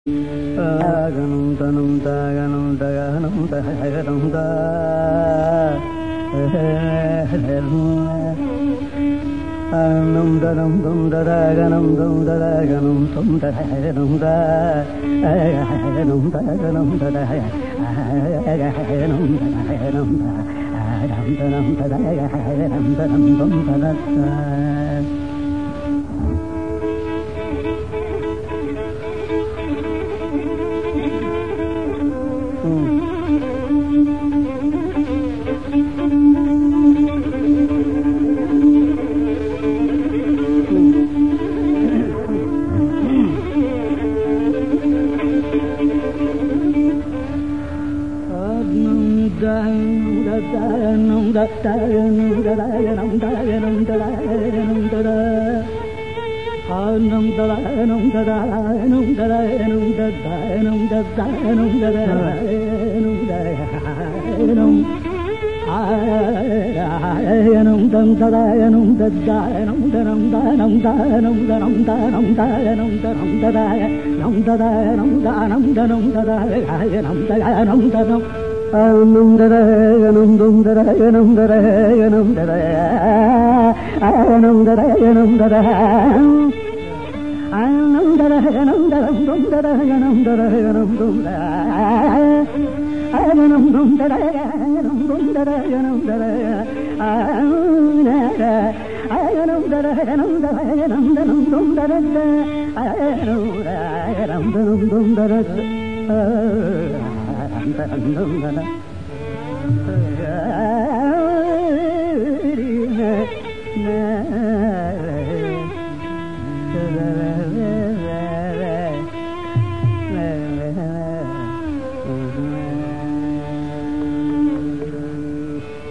தாகனம் தனம் தாகனம் தகனம் தகனம் தா அனம் தனம் தும் ததாகனம் தும் ததாகனம் தும் தகனம் தா அகனம் தகனம் ததகனம் தகனம் தாரம் தனம் ததகனம் தனம் தும் ததத்தா ஆனம் ததானம் ததானம் ததானம் ததானம் ததானம் ததானம் ததானம் ஆயனம் தம் ததாயனம் தத்தாயனம் தனம் தானம் தானம் தனம் தானம் தாயனம் தனம் ததாய நம் ததாயனம் தானம் தனம் ததாயனம் தயானம் தனம் ஆனம் ததாயனம் தும் ததாயனம் ததாயனம் ததாயனம் ததாயனம் ததாயம் ஆனம் ததாயனம் தரம் தும் ததாயனம் ததாயனம் தும் ஆயனம் தும் ததாயனம் தும் ததாயனம் ததாய ஆயனம் ததாயனம் ததாயனம் தனம் தும் தரத்த ஆயனம் ஆயனம் தனம் தும் தரத்த தனம் தன